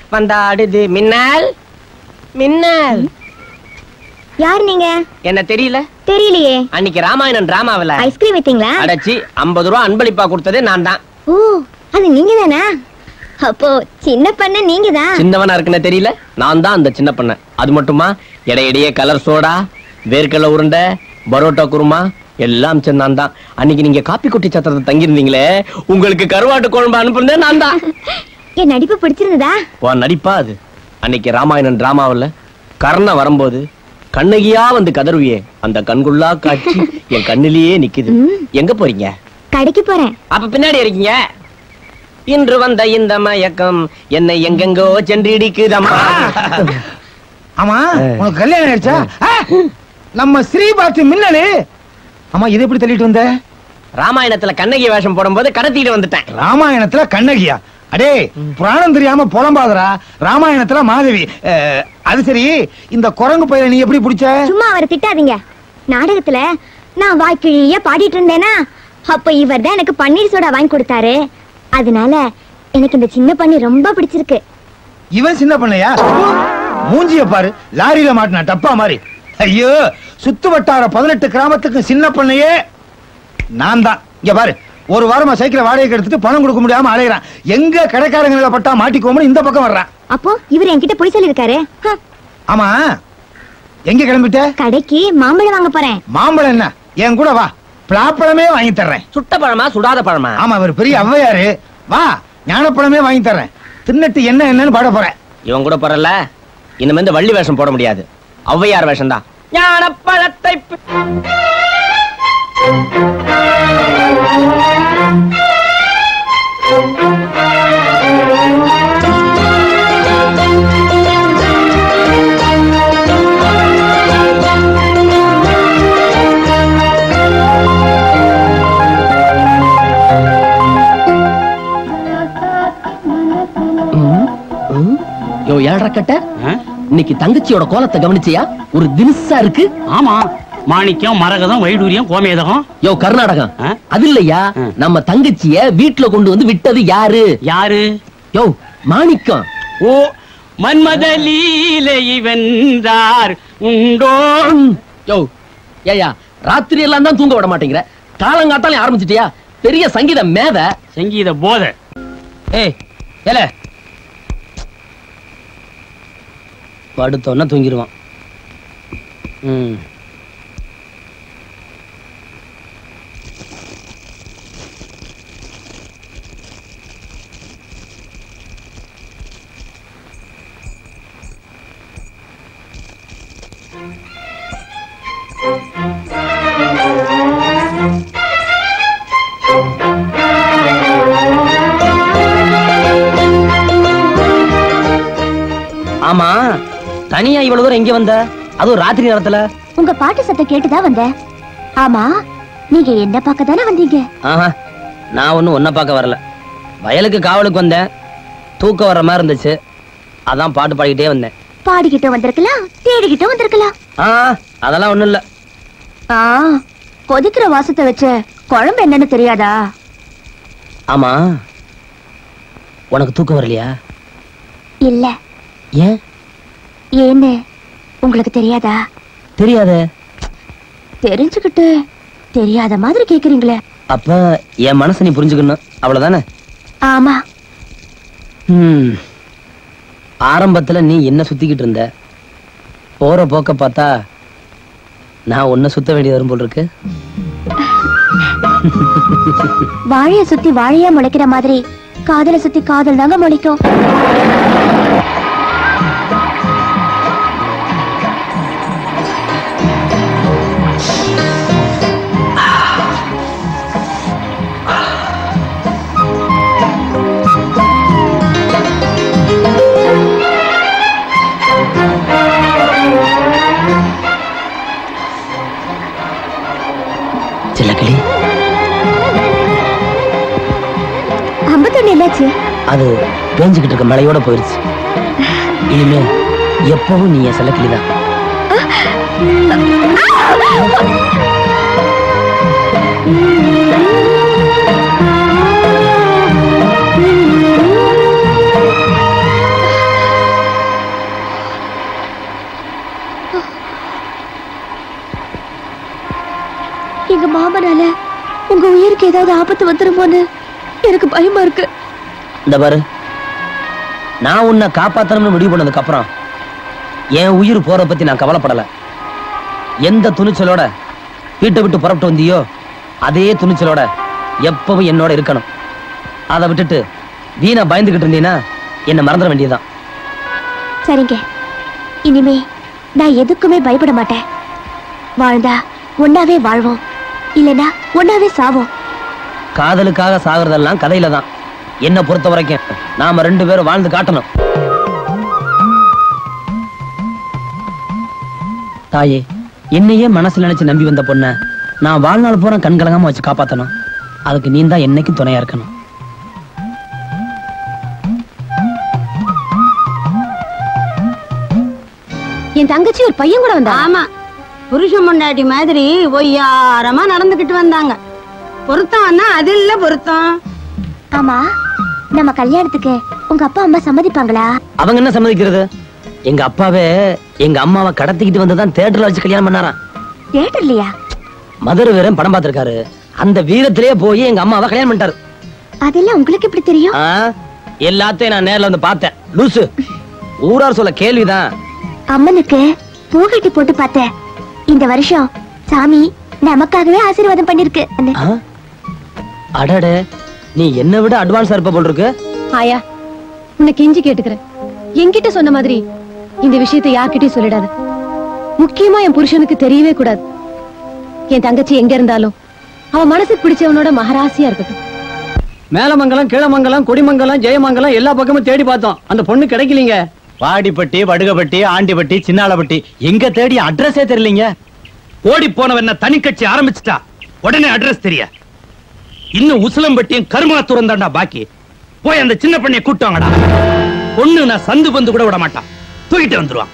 வந்தாடுது மின்னல் மின்னல் யார் நீங்க என்ன தெரியல தெரியலையே அன்னைக்கு ராமாயணன் டிராமாவில ஐஸ்கிரீம் வித்தீங்களா அடைச்சி ஐம்பது ரூபா அன்பளிப்பா கொடுத்ததே நான் தான் ஓ அது நீங்க தானா அப்போ சின்ன பண்ண நீங்க தான் சின்னவனா இருக்குன்னு தெரியல நான் தான் அந்த சின்ன பண்ண அது மட்டுமா இடையிடையே கலர் சோடா வேர்க்கடலை உருண்டை பரோட்டா குருமா எல்லாம் சரி நான் தான் அன்னைக்கு நீங்க காப்பி குட்டி சத்திரத்தை தங்கியிருந்தீங்களே உங்களுக்கு கருவாட்டு குழம்பு அனுப்புனதே நான் தான் என் நடிப்பு பிடிச்சிருந்ததா உன் நடிப்பா அது அன்னைக்கு ராமாயணன் டிராமாவில் கர்ண வரும்போது கண்ணகியா வந்து கதறுவியே அந்த கண்குள்ளா காட்சி என் கண்ணிலேயே நிக்குது ம். எங்க போறீங்க கடைக்கு போறேன் அப்ப பின்னாடி இருக்கீங்க இன்று வந்த இந்த மயக்கம் என்னை எங்கெங்கோ சென்று இடிக்குதம்மா ஆமா உனக்கு கல்யாணம் ஆயிடுச்சா ஆ, நம்ம ஸ்ரீபாத்து மின்னலு ஆமா இது எப்படி தள்ளிட்டு வந்த ராமாயணத்துல கண்ணகி வேஷம் போடும்போது கடத்திட்டு வந்துட்டேன் ராமாயணத்துல கண்ணகியா அடே புராணம் தெரியாம புலம்பாதரா ராமாயணத்துல மாதவி அஹ், அது சரி இந்த குரங்கு பையனை நீ எப்படி பிடிச்ச சும்மா அவரை திட்டாதீங்க நாடகத்துல நான் வாய்க்கிழிய பாடிட்டு இருந்தேனா அப்ப இவர் தான் எனக்கு பன்னீர் சோடா வாங்கி கொடுத்தாரு அதனால எனக்கு இந்த சின்ன பண்ணி ரொம்ப பிடிச்சிருக்கு இவன் சின்ன பண்ணையா மூஞ்சிய பாரு லாரியில மாட்டினா டப்பா மாதிரி ஐயோ சுத்து வட்டார பதினெட்டு கிராமத்துக்கு சின்ன பண்ணையே நான் தான் இங்க பாரு ஒரு வாரமா சைக்கிளை வாடகைக்கு எடுத்துட்டு பணம் கொடுக்க முடியாம அலையறான் எங்க கடைக்காரங்களை பட்டா மாட்டிக்கோமனு இந்த பக்கம் வர்றான் அப்போ இவர் என்கிட்ட பொய் சொல்லிருக்காரு ஹ, ஆமா எங்க கிளம்பிட்ட கடைக்கு மாம்பழம் வாங்க போறேன் மாம்பழம் என்ன என் கூட வா பலாப்பழமே வாங்கி தர்றேன் சுட்ட பழமா சுடாத பழமா ஆமா இவர் பெரிய ஔவையாரு வா ஞானப்பழமே வாங்கி தர்றேன் தின்னட்டு என்ன என்னன்னு பாட போறேன் இவன் கூட போறல இனிமே இந்த வள்ளி வேஷம் போட முடியாது ஔவையார் வேஷம் தான் ஞானப்பழத்தை பி- யோ ஏழரை கட்ட இன்னைக்கு தங்கச்சியோட கோலத்தை கவனிச்சியா ஒரு தினுசா இருக்கு ஆமா மாணிக்கம் மரகதம் வைடூரியம் கோமேதகம் யோ கர்நாடகம் ஆ? அது இல்லையா ஆ. நம்ம தங்கச்சிய வீட்டுல கொண்டு வந்து விட்டது யாரு யாரு யோ மாணிக்கம் ஓ மன்மத லீலை வென்றார் உண்டோ யோ ஏயா ராத்திரி எல்லாம் தான் தூங்க விட மாட்டேங்கிற காலங்காத்தாலே ஆரம்பிச்சிட்டியா பெரிய சங்கீத மேத சங்கீத போதை ஏய் ஏல படுத்தோன்னா தூங்கிடுவான் ம் ஆமா தனியா இவ்வளவு தூரம் எங்க வந்த அதுவும் ராத்திரி நேரத்துல உங்க பாட்டு சத்தம் கேட்டுதான் வந்தேன் ஆமா நீங்க என்ன பார்க்க தானே வந்தீங்க ஆஹா நான் ஒன்னும் ஒன்ன பார்க்க வரல வயலுக்கு காவலுக்கு வந்தேன் தூக்கம் வர்ற மாதிரி இருந்துச்சு அதான் பாட்டு பாடிக்கிட்டே வந்தேன் பாடிக்கிட்டு வந்திருக்கலாம் தேடிக்கிட்டு வந்திருக்கலாம் ஆ அதெல்லாம் ஒண்ணும் இல்ல ஆ கொதிக்கிற வாசத்தை வச்ச குழம்பு என்னன்னு தெரியாதா ஆமா உனக்கு தூக்கம் வரலையா இல்ல ஏன் ஏன்னு உங்களுக்கு தெரியாதா தெரியாதே தெரிஞ்சுக்கிட்டு தெரியாத மாதிரி கேக்குறீங்களே அப்ப என் மனசை நீ புரிஞ்சுக்கணும் அவ்வளவுதானே ஆமா ம். ஆரம்பத்துல நீ என்ன சுத்திக்கிட்டு இருந்த போற போக்க பார்த்தா நான் உன்னை சுத்த வேண்டியது வரும் போல் இருக்கு வாழைய சுத்தி வாழையா முளைக்கிற மாதிரி காதல சுத்தி காதல் தாங்க முளைக்கும் சில்லக்கிளி ஐம்பத்தொன்னு என்னாச்சு அது பேஞ்சுக்கிட்டு இருக்க மழையோட போயிருச்சு இனிமே எப்பவும் நீ என் செல்லக்கிளி தான் உயிருக்கு ஏதாவது ஆபத்து வந்துருமோன்னு எனக்கு பயமா இருக்கு இந்த பாரு நான் உன்னை காப்பாத்தணும்னு முடிவு பண்ணதுக்கு அப்புறம் என் உயிர் போற பத்தி நான் கவலைப்படல எந்த துணிச்சலோட வீட்டை விட்டு புறப்பட்டு வந்தியோ அதே துணிச்சலோட எப்பவும் என்னோட இருக்கணும் அதை விட்டுட்டு வீணா பயந்துகிட்டு இருந்தீன்னா என்னை மறந்துட வேண்டியதுதான் சரிங்க இனிமே நான் எதுக்குமே பயப்பட மாட்டேன் வாழ்ந்தா ஒன்னாவே வாழ்வோம் இல்லனா ஒன்னாவே சாவோம் காதலுக்காக சாகுறதெல்லாம் கதையில தான் என்ன பொறுத்த வரைக்கும் நாம ரெண்டு பேரும் வாழ்ந்து காட்டணும் தாயே என்னையே மனசுல நினைச்சு நம்பி வந்த பொண்ண நான் வாழ்நாள் பூரா கண் கலங்காம வச்சு காப்பாத்தணும் அதுக்கு நீ தான் என்னைக்கும் துணையா இருக்கணும் என் தங்கச்சி ஒரு பையன் கூட வந்தா ஆமா புருஷன் பொண்டாட்டி மாதிரி ஒய்யாரமா நடந்துகிட்டு வந்தாங்க பொருத்தம் வந்தா அது இல்ல பொருத்தம் ஆமா நம்ம கல்யாணத்துக்கு உங்க அப்பா அம்மா சம்மதிப்பாங்களா அவங்க என்ன சம்மதிக்கிறது எங்க அப்பாவே எங்க அம்மாவை கடத்திக்கிட்டு வந்து தான் தேட்டர்ல வச்சு கல்யாணம் பண்ணாராம் தியேட்டர்லயா மதுரை வீரன் படம் பார்த்திருக்காரு அந்த வீரத்திலேயே போய் எங்க அம்மாவை கல்யாணம் பண்ணிட்டாரு அதெல்லாம் உங்களுக்கு எப்படி தெரியும் ஆ, எல்லாத்தையும் நான் நேர்ல வந்து பார்த்தேன் லூசு ஊரார் சொல்ல கேள்விதான் அம்மனுக்கு பூகட்டி போட்டு பார்த்தேன் இந்த வருஷம் சாமி நமக்காகவே ஆசீர்வாதம் பண்ணிருக்கு ஆ? அடடே நீ என்னை விட அட்வான்ஸா இருப்ப போல் இருக்கு ஆயா உன்னை கெஞ்சி கேட்டுக்கிறேன் என்கிட்ட சொன்ன மாதிரி இந்த விஷயத்தை யார்கிட்டயும் சொல்லிடாத முக்கியமா என் புருஷனுக்கு தெரியவே கூடாது என் தங்கச்சி எங்க இருந்தாலும் அவன் மனசுக்கு பிடிச்சவனோட மகராசியா இருக்கட்டும் மேலமங்கலம் கீழமங்கலம் கொடிமங்கலம் ஜெயமங்கலம் எல்லா பக்கமும் தேடி பார்த்தோம் அந்த பொண்ணு கிடைக்கலீங்க வாடிப்பட்டி வடுகப்பட்டி ஆண்டிப்பட்டி சின்னாலப்பட்டி எங்க தேடி அட்ரஸே தெரியலீங்க ஓடி போனவன் தனி கட்சி ஆரம்பிச்சிட்டா உடனே அட்ரஸ் தெரிய இன்னும் உசிலம்பட்டியும் கருமாத்துறம் தான்டா பாக்கி போய் அந்த சின்ன பண்ணைய கூட்டாங்கடா பொண்ணு நான் சந்து பந்து கூட விட மாட்டான் தூக்கிட்டு வந்துருவான்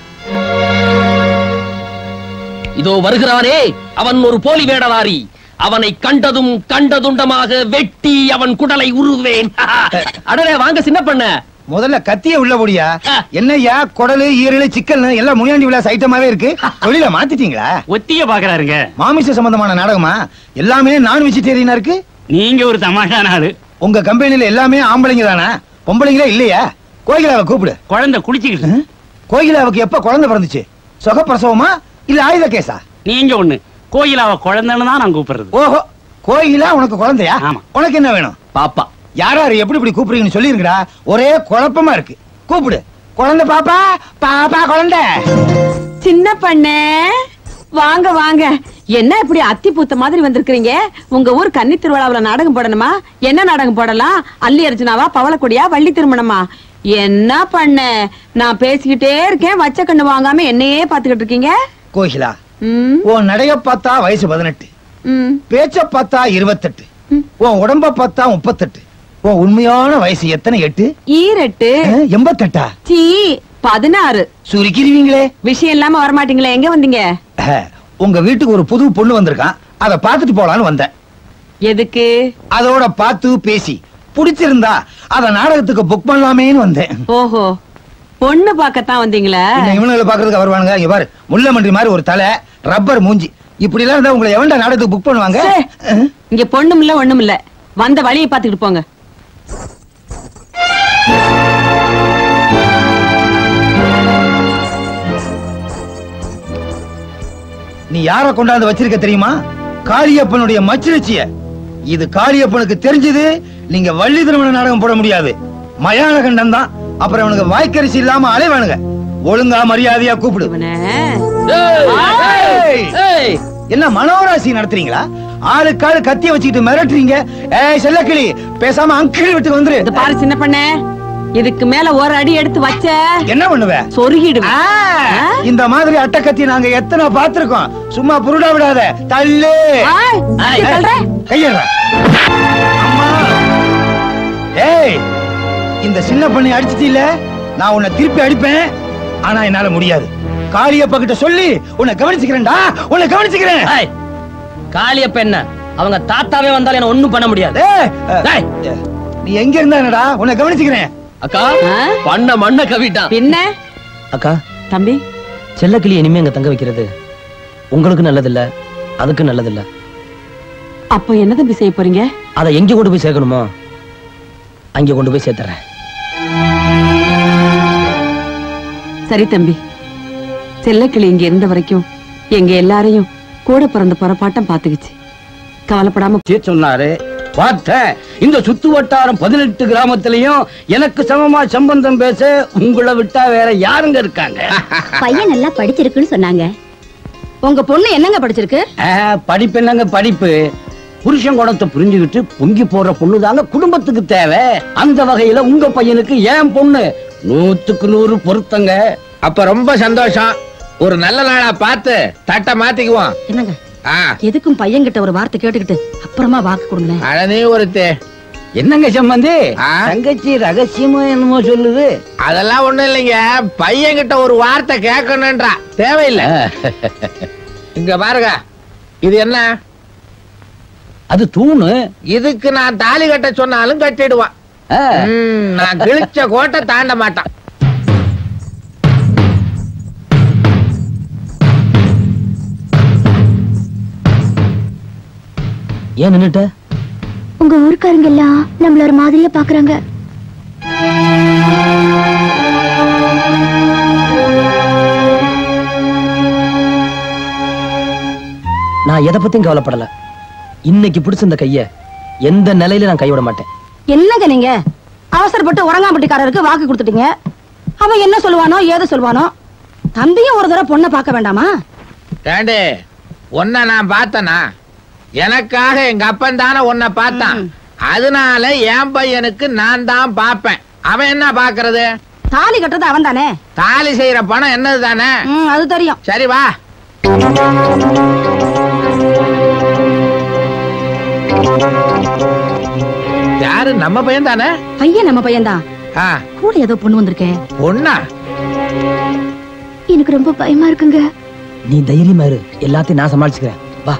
இதோ வருகிறானே அவன் ஒரு போலி வேடதாரி அவனை கண்டதும் கண்டதுண்டமாக வெட்டி அவன் குடலை உருவேன் அடடே வாங்க சின்ன பண்ண முதல்ல கத்திய உள்ள போடியா என்னய்யா குடலு ஈரலு சிக்கல் எல்லாம் முனியாண்டி விலாஸ் ஐட்டமாவே இருக்கு தொழில மாத்திட்டீங்களா ஒத்திய பாக்குறாருங்க மாமிச சம்பந்தமான நாடகமா எல்லாமே நான் வெஜிடேரியனா இருக்கு நீங்க ஒரு தமாஷான ஆளு உங்க கம்பெனில எல்லாமே ஆம்பளைங்க தானா பொம்பளைங்களே இல்லையா கோகிலாவை கூப்பிடு குழந்தை குளிச்சுக்கிட்டு ம்? கோகிலாவுக்கு எப்ப குழந்தை பிறந்துச்சு சுகப்பிரசவமா இல்ல ஆயுத கேசா நீங்க ஒண்ணு கோயிலாவ குழந்தைன்னு தான் நான் கூப்பிடுறது ஓஹோ கோயிலா உனக்கு குழந்தையா ஆமா. உனக்கு என்ன வேணும் பாப்பா யாராரு எப்படி இப்படி கூப்பிடுறீங்கன்னு சொல்லிருக்கடா ஒரே குழப்பமா இருக்கு கூப்பிடு குழந்தை பாப்பா பாப்பா குழந்தை சின்ன பண்ணே வாங்க வாங்க என்ன இப்படி அத்தி பூத்த மாதிரி வந்திருக்கீங்க உங்க ஊர் கன்னி திருவிழாவுல நாடகம் போடணுமா என்ன நாடகம் போடலாம் அல்லி அர்ஜுனாவா பவளக்கொடியா வள்ளி திருமணமா என்ன பண்ண நான் பேசிக்கிட்டே இருக்கேன் வச்ச கண்ணு வாங்காம என்னையே பாத்துக்கிட்டு இருக்கீங்க கோகிலா ம், உன் நடைய பார்த்தா வயசு பதினெட்டு ம். பேச்ச பார்த்தா இருபத்தெட்டு உன் உடம்ப பார்த்தா முப்பத்தெட்டு உன் உண்மையான வயசு எத்தனை எட்டு ஈரெட்டு அஹ், எண்பத்தெட்டா சீ பதினாறு சுருக்கிருவீங்களே விஷயம் இல்லாம வரமாட்டீங்களே எங்க வந்தீங்க அஹ், உங்க வீட்டுக்கு ஒரு புது பொண்ணு வந்திருக்கான் அத பாத்துட்டு போலான்னு வந்தேன் எதுக்கு அதோட பார்த்து பேசி பிடிச்சிருந்தா அத நாடகத்துக்கு புக் பண்ணலாமேன்னு வந்தேன் ஓஹோ பொண்ணு பார்க்கத்தான் வந்தீங்களா இந்த இவனுங்களை பாக்குறதுக்கு வருவானுங்க இங்க பாரு முள்ளமன்றி மாதிரி ஒரு தலை ரப்பர் மூஞ்சி இப்படி எல்லாம் இருந்தா உங்களை எவன்டா நாடகத்துக்கு புக் பண்ணுவாங்க சே. அஹ், இங்க பொண்ணும் இல்ல ஒண்ணும் இல்ல வந்த வழியை பாத்துக்கிட்டு போங்க நீ யார கொண்டாந்து வச்சிருக்க தெரியுமா காளியப்பனுடைய மச்சிருச்சிய இது காளியப்பனுக்கு தெரிஞ்சது நீங்க வள்ளி திருமண நாடகம் போட முடியாது மயான கண்டம் தான் அப்புறம் அவனுக்கு வாய்க்கரிசி இல்லாம அலைவானுங்க ஒழுங்கா மரியாதையா கூப்பிடு இவனை ஏய்! என்ன மனோராசி நடத்துறீங்களா ஆளுக்கு ஆளு கத்திய வச்சுக்கிட்டு மிரட்டுறீங்க ஏய் செல்லக்கிளி பேசாம அங்கிள் வீட்டுக்கு வந்துரு இத பாரு சின்ன பண்ண இதுக்கு மேல ஒரு அடி எடுத்து வச்ச என்ன பண்ணுவ சொருகிடுவேன் ஆ, இந்த மாதிரி அட்டக்கத்தி நாங்க எத்தனை பார்த்திருக்கோம் சும்மா புருடா விடாத தள்ளு ஆய், ஏய், சொல்றேன் கையேறா. அம்மா ஏய் இந்த சின்ன பண்ணி அடிச்சிட்டீல நான் உன்னை திருப்பி அடிப்பேன் ஆனா என்னால முடியாது காளியப்ப கிட்ட சொல்லி உன்னை கவனிச்சுக்கிறேன்டா உன்னை கவனிச்சுக்கிறேன் ஏய், காளியப்ப என்ன அவங்க தாத்தாவே வந்தாலும் என்ன ஒண்ணும் பண்ண முடியாது ஏய், டேய். ஏய், நீ எங்க இருந்தானடா உன்னை கவனிச்சுக்கிறேன் அக்கா ஆ? பண்ண மண்ண கவிட்டான் பின்ன அக்கா தம்பி செல்லக்கிளி இனிமே அங்க தங்க வைக்கிறது உங்களுக்கு நல்லதில்ல அதுக்கு நல்லதில்ல அப்ப என்ன தம்பி செய்ய போறீங்க அதை எங்க கொண்டு போய் சேர்க்கணுமோ அங்க கொண்டு போய் சேர்த்துறேன் சரி தம்பி செல்லக்கிளி இங்க இருந்த வரைக்கும் எங்க எல்லாரையும் கூட பிறந்த புறப்பாட்டம் பாத்துக்குச்சு கவலைப்படாம சொன்னாரு பார்த்தேன் இந்த சுத்து வட்டாரம் பதினெட்டு கிராமத்திலையும் எனக்கு சமமா சம்பந்தம் பேச உங்களை விட்டா வேற யாருங்க இருக்காங்க பையன் நல்லா படிச்சிருக்குன்னு சொன்னாங்க உங்க பொண்ணு என்னங்க படிச்சிருக்கு ஆ, படிப்பு என்னங்க படிப்பு புருஷன் குணத்தை புரிஞ்சுக்கிட்டு பொங்கி போற பொண்ணு தாங்க குடும்பத்துக்கு தேவை அந்த வகையில உங்க பையனுக்கு ஏன் பொண்ணு நூத்துக்கு நூறு பொருத்தங்க அப்ப ரொம்ப சந்தோஷம் ஒரு நல்ல நாளா பார்த்து தட்டை மாத்திக்குவோம் என்னங்க ஆ எதுக்கும் பையன்கிட்ட ஒரு வார்த்தை கேட்டுக்கிட்டு அப்புறமா வாக்கு கொடுங்களேன் அழனே ஒருத்தே என்னங்க சம்பந்தி ஆ? தங்கச்சி ரகசியமா என்னமோ சொல்லுது அதெல்லாம் ஒண்ணும் இல்லைங்க பையன்கிட்ட ஒரு வார்த்தை கேட்கணுன்றா தேவையில்லை இங்க பாருங்க இது என்ன அது தூணு இதுக்கு நான் தாலி கட்ட சொன்னாலும் கட்டிடுவான் ஆ. ம், நான் கிழிச்ச கோட்டை தாண்ட மாட்டான் ஏன் நின்னுட்ட உங்க ஊருக்காரங்க எல்லாம் நம்மள ஒரு மாதிரியா பாக்குறாங்க நான் எதை பத்தியும் கவலைப்படல இன்னைக்கு பிடிச்ச இந்த கைய எந்த நிலையில நான் கைவிட மாட்டேன் என்னங்க நீங்க அவசரப்பட்டு உறங்காம்பட்டிக்காரருக்கு வாக்கு கொடுத்துட்டீங்க அவன் என்ன சொல்லுவானோ ஏதோ சொல்லுவானோ தம்பியும் ஒரு தடவை பொண்ணை பார்க்க வேண்டாமா ஏண்டி உன்னை நான் பார்த்தனா எனக்காக எங்க அப்பன் தானே உன்னை பார்த்தான் அதனால என் பையனுக்கு நான் தான் பார்ப்பேன் அவன் என்ன பாக்குறது தாலி கட்டுறது அவன் தானே தாலி செய்யற பணம் என்னது தானே ம், அது தெரியும் சரி வா யாரு நம்ம பையன் தானே பையன் நம்ம பையன்தான் ஆ, கூட ஏதோ பொண்ணு வந்திருக்கேன் பொண்ணா எனக்கு ரொம்ப பயமா இருக்குங்க நீ தைரியமா இரு எல்லாத்தையும் நான் சமாளிச்சுக்கிறேன் வா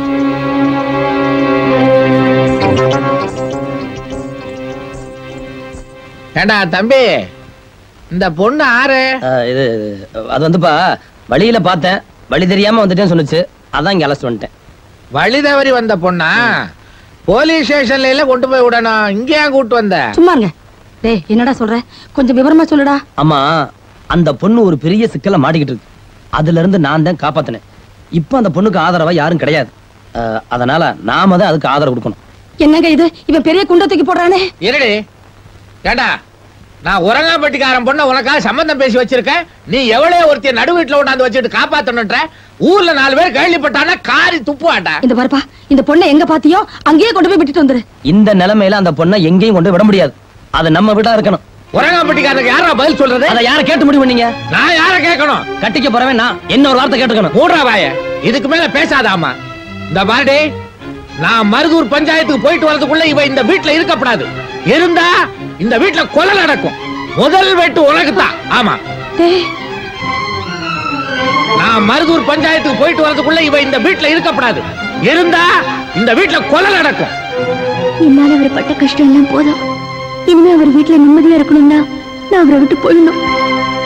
ஏண்டா தம்பி இந்த பொண்ணு ஆறு அஹ், இது அது வந்துப்பா வழியில பார்த்தேன் வழி தெரியாம வந்துட்டேன்னு சொன்னுச்சு அதான் இங்க அலசி வந்துட்டேன் வழி தவறி வந்த பொண்ணா போலீஸ் ஸ்டேஷன்ல எல்லாம் கொண்டு போய் விடணும் இங்க ஏன் கூட்டு வந்த சும்மா இருங்க டேய் என்னடா சொல்ற கொஞ்சம் விவரமா சொல்லுடா ஆமா அந்த பொண்ணு ஒரு பெரிய சிக்கல மாட்டிக்கிட்டு இருக்கு அதுல இருந்து நான் தான் காப்பாத்தினேன் இப்போ அந்த பொண்ணுக்கு ஆதரவா யாரும் கிடையாது அஹ், அதனால நாம தான் அதுக்கு ஆதரவு கொடுக்கணும் என்னங்க இது இவன் பெரிய குண்ட தூக்கி போடுறானே இருடி ஏண்டா நான் உரங்காப்பட்டிக்காரன் பொண்ண உனக்காக சம்பந்தம் பேசி வச்சிருக்கேன் நீ எவ்வளவு ஒருத்திய நடு வீட்டுல கொண்டாந்து வச்சுட்டு காப்பாத்தணுன்ற ஊர்ல நாலு பேர் கேள்விப்பட்டானா காரி துப்புவாண்டா இந்த பாருப்பா இந்த பொண்ணை எங்க பாத்தியோ அங்கேயே கொண்டு போய் விட்டுட்டு வந்துரு இந்த நிலைமையில அந்த பொண்ணை எங்கேயும் கொண்டு விட முடியாது அது நம்ம வீடா இருக்கணும் உரங்காப்பட்டிக்காரனுக்கு யாரா பதில் சொல்றது அதை யார கேட்டு முடிவு பண்ணீங்க நான் யார கேட்கணும் கட்டிக்க போறவன் நான் என்ன ஒரு வார்த்தை கேட்டுக்கணும் மூடுறா வாய இதுக்கு மேல பேசாதாமா இந்த பாருடி நான் மருதூர் பஞ்சாயத்துக்கு போயிட்டு வரதுக்குள்ள இவ இந்த வீட்டுல இருக்கப்படாது இருந்தா இந்த வீட்டுல கொலை நடக்கும் முதல் வெட்டு உனக்கு தான் ஆமா டேய் நான் மருதூர் பஞ்சாயத்துக்கு போயிட்டு வரதுக்குள்ள இவ இந்த வீட்டுல இருக்கப்படாது இருந்தா இந்த வீட்டுல கொலை நடக்கும் என்னால அவர் பட்ட கஷ்டம் எல்லாம் போதும் இனிமே அவர் வீட்டுல நிம்மதியா இருக்கணும்னா நான் அவரை விட்டு போயிடணும்